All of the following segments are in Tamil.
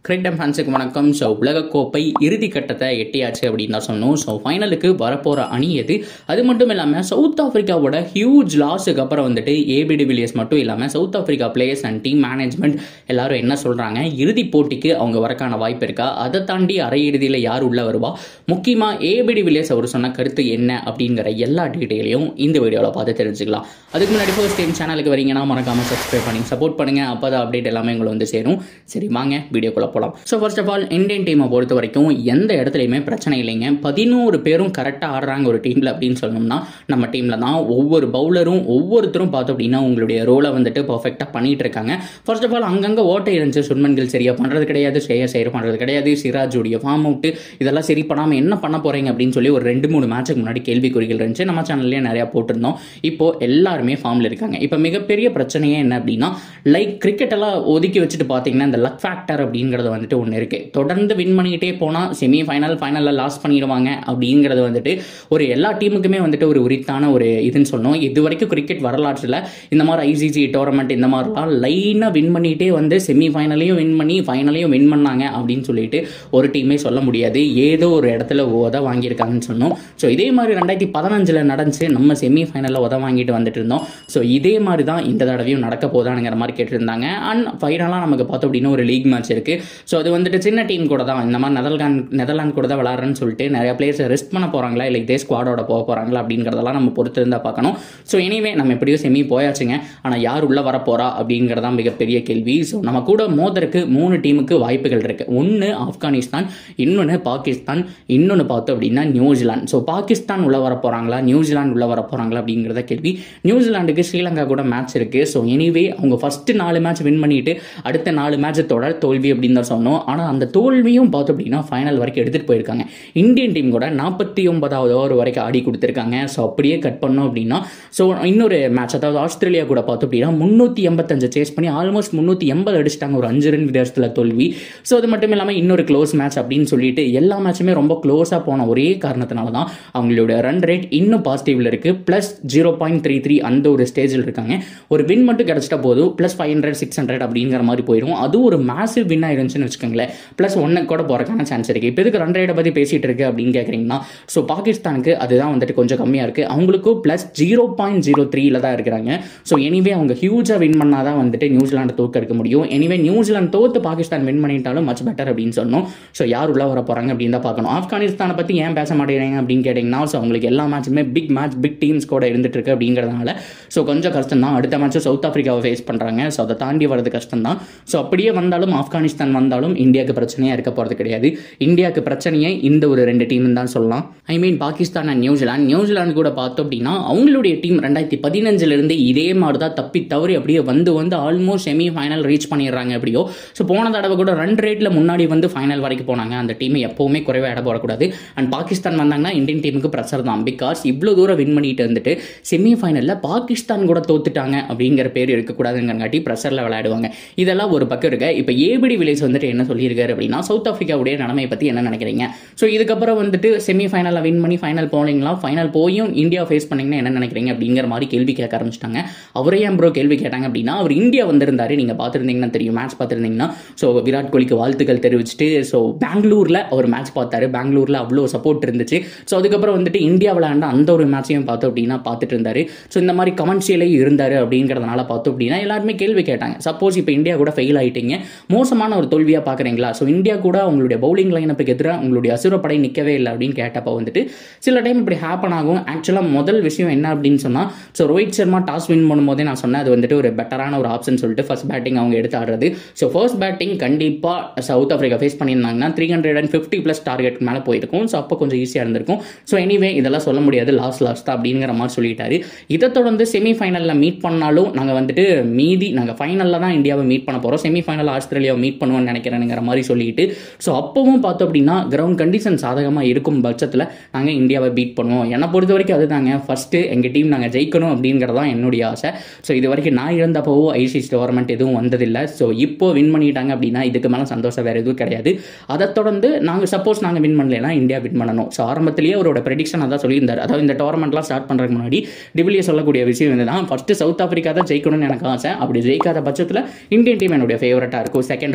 கிரிக்கெட் ஃபேன்ஸுக்கு வணக்கம் ஸோ உலகக்கோப்பை இறுதிக்கட்டத்தை எட்டியாச்சு அப்படின்னு தான் சொன்னோம் ஸோ ஃபைனலுக்கு வரப்போகிற அணி எது அது மட்டும் இல்லாமல் சவுத் ஆஃப்ரிக்காவோட ஹியூஜ் லாஸுக்கு அப்புறம் வந்துட்டு ஏபிடி வில்லியர்ஸ் மட்டும் இல்லாமல் South Africa players and team management எல்லாரும் என்ன சொல்கிறாங்க இறுதி போட்டிக்கு அவங்க வரக்கான வாய்ப்பு இருக்கா அதை தாண்டி அரையிறுதியில் யார் உள்ள வருவா முக்கியமாக ஏபிடி வில்லியர்ஸ் அவர் சொன்ன கருத்து என்ன அப்படிங்கிற எல்லா டீட்டெயிலையும் இந்த வீடியோவில் பார்த்து தெரிஞ்சுக்கலாம் அதுக்கு முன்னாடி ஃபர்ஸ்ட் டைம் சேனலுக்கு வரீங்கன்னா மறக்காமல் சப்ஸ்கிரைப் பண்ணி சப்போர்ட் பண்ணுங்கள் அப்போ தான் அப்டேட் எல்லாமே உங்களை வந்து சேரும் சரி வாங்க வீடியோக்குள்ளே போகலாம் so first of all Indian டீமை பொறுத்த வரைக்கும் எந்த இடத்துலையுமே பிரச்சனை இல்லைங்க பதினோரு பேரும் கரெக்டாக ஆடுறாங்க ஒரு டீமில் அப்படின்னு சொன்னோம்னா நம்ம டீமில் தான் ஒவ்வொரு பவுலரும் ஒவ்வொருத்தரும் பார்த்தோம் அப்படின்னா உங்களுடைய ரோலை வந்துட்டு பர்ஃபெக்டாக பண்ணிட்டு இருக்காங்க ஃபர்ஸ்ட் ஆஃப் ஆல் அங்கங்கே ஓட்டை இருந்துச்சு சுன்மன்கள் சரியாக பண்ணுறது கிடையாது ஸ்ரேயா செயர் பண்ணுறது கிடையாது சிராஜுடைய ஃபார்ம் அவுட்டு இதெல்லாம் சரி பண்ணாமல் என்ன பண்ண போகிறீங்க அப்படின்னு சொல்லி ஒரு ரெண்டு மூணு மேட்சுக்கு முன்னாடி கேள்விக்குறிகள் இருந்துச்சு நம்ம சேனல்லேயே நிறையா போட்டிருந்தோம் இப்போ எல்லாருமே ஃபார்மில் இருக்காங்க இப்போ மிகப்பெரிய பிரச்சனையே என்ன அப்படின்னா லைக் கிரிக்கெட் எல்லாம் ஒதுக்கி வச்சுட்டு பார்த்தீங்கன்னா இந்த லக் ஃபேக்டர் அப்படிங்கிறது வந்துட்டு ஒன்று இருக்குது தொடர்ந்து வின் பண்ணிக்கிட்டே போனால் செமி ஃபைனல் ஃபைனலில் லாஸ் பண்ணிடுவாங்க அப்படிங்கிறது வந்துட்டு ஒரு எல்லா டீமுக்குமே வந்துட்டு ஒரு உரித்தான ஒரு இதுன்னு சொல்லணும் இது வரைக்கும் கிரிக்கெட் வரலாற்றில் இந்த மாதிரி ஐசிசி டோர்னமெண்ட் இந்த மாதிரிலாம் லைனாக வின் பண்ணிகிட்டே வந்து செமி ஃபைனலையும் வின் பண்ணி ஃபைனலையும் வின் பண்ணாங்க அப்படின்னு சொல்லிட்டு ஒரு டீமே சொல்ல முடியாது ஏதோ ஒரு இடத்துல உத வாங்கியிருக்காங்கன்னு சொன்னோம் ஸோ இதே மாதிரி ரெண்டாயிரத்தி பதினஞ்சில் நடந்துச்சு நம்ம செமி ஃபைனலில் உத வாங்கிட்டு வந்துட்டு இருந்தோம் ஸோ இதே மாதிரி தான் இந்த தடவையும் நடக்க போதானுங்கிற மாதிரி கேட்டிருந்தாங்க அண்ட் ஃபைனலாக நமக்கு பார்த்தோம் அப்படின்னா ஒரு லீக் மேட்ச் இருக்குது ஸோ அது வந்துட்டு சின்ன டீம் கூட தான் இந்த மாதிரி நெதர்லாந்து நெதர்லாந்து கூட தான் விளாட்றேன்னு சொல்லிட்டு நிறைய பிளேயர்ஸ் ரெஸ்ட் பண்ண போகிறாங்களா இல்லை இதே ஸ்குவாடோட போக போகிறாங்களா அப்படிங்கிறதெல்லாம் நம்ம பொறுத்து இருந்தால் பார்க்கணும் ஸோ எனிவே நம்ம எப்படியோ செமி போயாச்சுங்க ஆனால் யார் உள்ளே வர போகிறா அப்படிங்கிறதான் மிகப்பெரிய கேள்வி ஸோ நம்ம கூட மோதருக்கு மூணு டீமுக்கு வாய்ப்புகள் இருக்குது ஒன்று ஆப்கானிஸ்தான் இன்னொன்று பாகிஸ்தான் இன்னொன்று பார்த்தோம் அப்படின்னா நியூசிலாந்து ஸோ பாகிஸ்தான் உள்ளே வர போகிறாங்களா நியூசிலாந்து உள்ளே வர போகிறாங்களா அப்படிங்கிறத கேள்வி நியூசிலாண்டுக்கு ஸ்ரீலங்கா கூட மேட்ச் இருக்குது ஸோ எனிவே அவங்க ஃபஸ்ட்டு நாலு மேட்ச் வின் பண்ணிட்டு அடுத்த நாலு மேட்ச் தொடர் தோல்வி அப்படின்னு தான் சொன்னோம் ஆனால் அந்த தோல்வியும் பார்த்தோம் அப்படின்னா ஃபைனல் வரைக்கும் எடுத்துகிட்டு போயிருக்காங்க இந்தியன் டீம் கூட நாற்பத்தி ஒன்பதாவது ஓவர் வரைக்கும் ஆடி கொடுத்துருக்காங்க ஸோ அப்படியே கட் பண்ணோம் அப்படின்னா ஸோ இன்னொரு மேட்ச் அதாவது ஆஸ்திரேலியா கூட பார்த்தோம் அப்படின்னா முந்நூற்றி எண்பத்தஞ்சு சேஸ் பண்ணி ஆல்மோஸ்ட் முந்நூற்றி எண்பது அடிச்சிட்டாங்க ஒரு அஞ்சு ரன் வித்தியாசத்தில் தோல்வி ஸோ அது மட்டும் இல்லாமல் இன்னொரு க்ளோஸ் மேட்ச் அப்படின்னு சொல்லிட்டு எல்லா மேட்சுமே ரொம்ப க்ளோஸாக போன ஒரே காரணத்தினால தான் அவங்களோட ரன் ரேட் இன்னும் பாசிட்டிவில் இருக்குது plus zero point three three அந்த ஒரு ஸ்டேஜில் இருக்காங்க ஒரு வின் மட்டும் கிடச்சிட்டா போதும் plus five hundred six hundred அப்படிங்கிற மாதிரி போயிடும் அது ஒரு மேசிவ் வின் ஆயிருந்துச்சுன்னு வச்சுக்கோங்களேன் ப்ளஸ் ஒன்று கூட போகிறக்கான சான்ஸ் இருக்குது இப்போ எதுக்கு ரன் ரேட்டை பற்றி பேசிகிட்டு இருக்கு அப்படின்னு கேட்குறீங்கன்னா ஸோ பாகிஸ்தானுக்கு அதுதான் வந்துட்டு கொஞ்சம் கம்மியாக இருக்குது அவங்களுக்கும் ப்ளஸ் ஜீரோ பாயிண்ட் ஜீரோ த்ரீல தான் இருக்கிறாங்க ஸோ எனிவே அவங்க ஹியூஜாக வின் பண்ணால் தான் வந்துட்டு நியூசிலாண்டை தோக்க எடுக்க முடியும் எனிவே நியூசிலாந்து தோத்து பாகிஸ்தான் வின் பண்ணிட்டாலும் மச் பெட்டர் அப்படின்னு சொன்னோம் ஸோ யார் உள்ள வர போகிறாங்க அப்படின்னு தான் பார்க்கணும் ஆப்கானிஸ்தானை பற்றி ஏன் பேச மாட்டேங்கிறாங்க அப்படின்னு கேட்டிங்கன்னா ஸோ அவங்களுக்கு எல்லா மேட்சுமே பிக் மேட்ச் பிக் டீம்ஸ் கூட இருந்துட்டு இருக்கு அப்படிங்கிறதுனால ஸோ கொஞ்சம் கஷ்டம் தான் அடுத்த மேட்ச் சவுத் ஆஃப்ரிக்காவை ஃபேஸ் பண்ணுறாங்க ஸோ அதை தாண்டி வரது கஷ்டம் தான் ஸோ அப்படியே வந்தாலும் ஆப்கானிஸ்தான் வந்தாலும் இந்தியாவுக்கு பிரச்சனையாக இருக்க போகிறது கிடையாது இந்தியாவுக்கு பிரச்சனையே இந்த ஒரு ரெண்டு டீம் தான் சொல்லலாம் I mean Pakistan and New Zealand New Zealand கூட பார்த்தோம் அப்படின்னா அவங்களுடைய டீம் ரெண்டாயிரத்தி பதினஞ்சுலேருந்து இதே மாதிரி தான் தப்பி தவறி அப்படியே வந்து வந்து ஆல்மோஸ்ட் செமி ஃபைனல் ரீச் பண்ணிடுறாங்க எப்படியோ ஸோ போன தடவை கூட ரன் ரேட்டில் முன்னாடி வந்து ஃபைனல் வரைக்கும் போனாங்க அந்த டீமை எப்போவுமே குறைவாக இட போடக்கூடாது அண்ட் பாகிஸ்தான் வந்தாங்கன்னா இந்தியன் டீமுக்கு ப்ரெஷர் தான் பிகாஸ் இவ்வளோ தூரம் வின் பண்ணிட்டு வந்துட்டு செமி ஃபைனலில் பாகிஸ்தான் கூட தோத்துட்டாங்க அப்படிங்கிற பேர் இருக்கக்கூடாதுங்கிறங்காட்டி ப்ரெஷரில் விளையாடுவாங்க இதெல்லாம் ஒரு பக்கம் இருக்கு இப்போ ஏபிடி வில்லேஜ் வந்துட்டு என்ன சொல்லியிருக்காரு அப்படின்னா சவுத் ஆஃப்ரிக்காவுடைய நிலைமையை பற்றி என்ன நினைக்கிறீங்க ஸோ இதுக்கப்புறம் வந்துட்டு செமி ஃபைனலில் வின் பண்ணி ஃபைனல் போனீங்களா ஃபைனல் போயும் இந்தியா ஃபேஸ் பண்ணீங்கன்னா என்ன நினைக்கிறீங்க அப்படிங்கிற மாதிரி கேள்வி கேட்க ஆரம்பிச்சிட்டாங்க அவரே ஏன் ப்ரோ கேள்வி கேட்டாங்க அப்படின்னா அவர் இந்தியா வந்திருந்தாரு நீங்கள் பார்த்துருந்தீங்கன்னா தெரியும் மேட்ச் பார்த்துருந்தீங்கன்னா ஸோ விராட் கோலிக்கு வாழ்த்துக்கள் தெரிவிச்சுட்டு ஸோ பெங்களூரில் அவர் மேட்ச் பார்த்தாரு பெங்களூரில் அவ்வளோ சப்போர்ட் இருந்துச்சு ஸோ அதுக்கப்புறம் வந்துட்டு இந்தியா விளையாண்ட அந்த ஒரு மேட்சையும் பார்த்தோம் அப்படின்னா பார்த்துட்டு இருந்தாரு ஸோ இந்த மாதிரி கமர்ஷியலே இருந்தார் அப்படிங்கிறதுனால பார்த்தோம் அப்படின்னா எல்லாருமே கேள்வி கேட்டாங்க சப்போஸ் இப்போ இந்தியா கூட ஃபெயில் ஆகிட்டீங்க மோசமான ஒரு தோல்வியாக பார்க்குறீங்களா ஸோ இந்தியா கூட உங்களுடைய பவுலிங் லைனப்புக்கு எதிராக உங்களுடைய அசுரப்படை நிற்கவே இல்லை அப்படின்னு கேட்டப்போ வந்துட்டு சில டைம் இப்படி ஹேப்பன் ஆகும் ஆக்சுவலாக முதல் விஷயம் என்ன அப்படின்னு சொன்னால் so Rohit Sharma toss win பண்ணும்போதே நான் சொன்னேன் அது வந்துட்டு ஒரு பெட்டரான ஒரு ஆப்ஷன் சொல்லிட்டு ஃபர்ஸ்ட் பேட்டிங் அவங்க எடுத்து ஆடுறது ஸோ ஃபர்ஸ்ட் பேட்டிங் கண்டிப்பாக சவுத் ஆஃப்ரிக்கா ஃபேஸ் பண்ணியிருந்தாங்கன்னா three hundred and fifty plus target மேலே போயிருக்கும் ஸோ அப்போ கொஞ்சம் ஈஸியாக இருந்திருக்கும் ஸோ எனிவே இதெல்லாம் சொல்ல முடியாது லாஸ்ட் லாஸ்ட் தான் அப்படிங்கிற மாதிரி சொல்லிட்டாரு இதை தொடர்ந்து செமி ஃபைனலில் மீட் பண்ணாலும் நாங்கள் வந்துட்டு மீதி நாங்கள் ஃபைனலில் தான் இந்தியாவை மீட் பண்ண போகிறோம் செமி ஃபைனல் ஆஸ்திரேலியாவை மீட் பண்ணுவோம்னு நினைக்கிறேனுங்கிற மாதிரி சொல்லிட்டு ஸோ அப்பவும் பார்த்தோம் அப்படின்னா கிரவுண்ட் கண்டிஷன் சாதகமாக இருக்கும் பட்சத்தில் நாங்கள் இந்தியாவை பீட் பண்ணுவோம் என்னை பொறுத்த வரைக்கும் அதுதாங்க ஃபஸ்ட்டு எங்கள் டீம் நாங்கள் ஜெயிக்கணும் அப்படிங்கிறதான் என்னுடைய ஆசை ஸோ இது வரைக்கும் நான் இருந்தப்போவோ ஐசிசி டோர்னமெண்ட் எதுவும் வந்ததில்லை ஸோ இப்போ வின் பண்ணிட்டாங்க அப்படின்னா இதுக்கு மேலே சந்தோஷம் வேறு எதுவும் கிடையாது அதை தொடர்ந்து நாங்கள் சப்போஸ் நாங்கள் வின் பண்ணலைன்னா இந்தியா வின் பண்ணணும் ஸோ ஆரம்பத்திலேயே அவரோட ப்ரெடிக்ஷன் அதான் சொல்லியிருந்தார் அதாவது இந்த டோர்னமெண்ட்லாம் ஸ்டார்ட் பண்ணுறதுக்கு முன்னாடி டிவிலியே சொல்லக்கூடிய விஷயம் இதுதான் ஃபஸ்ட்டு சவுத் ஆஃப்ரிக்கா தான் ஜெயிக்கணும்னு எனக்கு ஆசை அப்படி ஜெயிக்காத பட்சத்தில் இந்தியன் டீம் என்னுடைய ஃபேவரட்டாக இருக்கும் செகண்ட் ஹோமாக இருக்கும்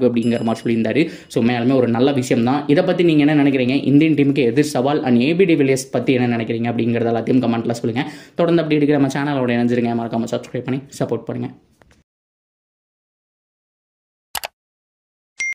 வாய்ப்பு அப்படிங்கிற மாதிரி சொல்லியிருந்தாரு ஸோ மேலுமே ஒரு நல்ல விஷயம் தான் இதை பற்றி நீங்கள் என்ன நினைக்கிறீங்க இந்தியன் டீமுக்கு எதிர் சவால் அண்ட் ஏபிடி வில்லியர்ஸ் பற்றி என்ன நினைக்கிறீங்க அப்படிங்கிறத எல்லாத்தையும் கமெண்ட்டில் சொல்லுங்கள் தொடர்ந்து அப்படி இருக்கிற நம்ம சேனலோட இணைஞ்சிருங்க மறக்காம சப்ஸ்கிரைப் பண்ணி சப்போர்ட் பண்ணுங்கள்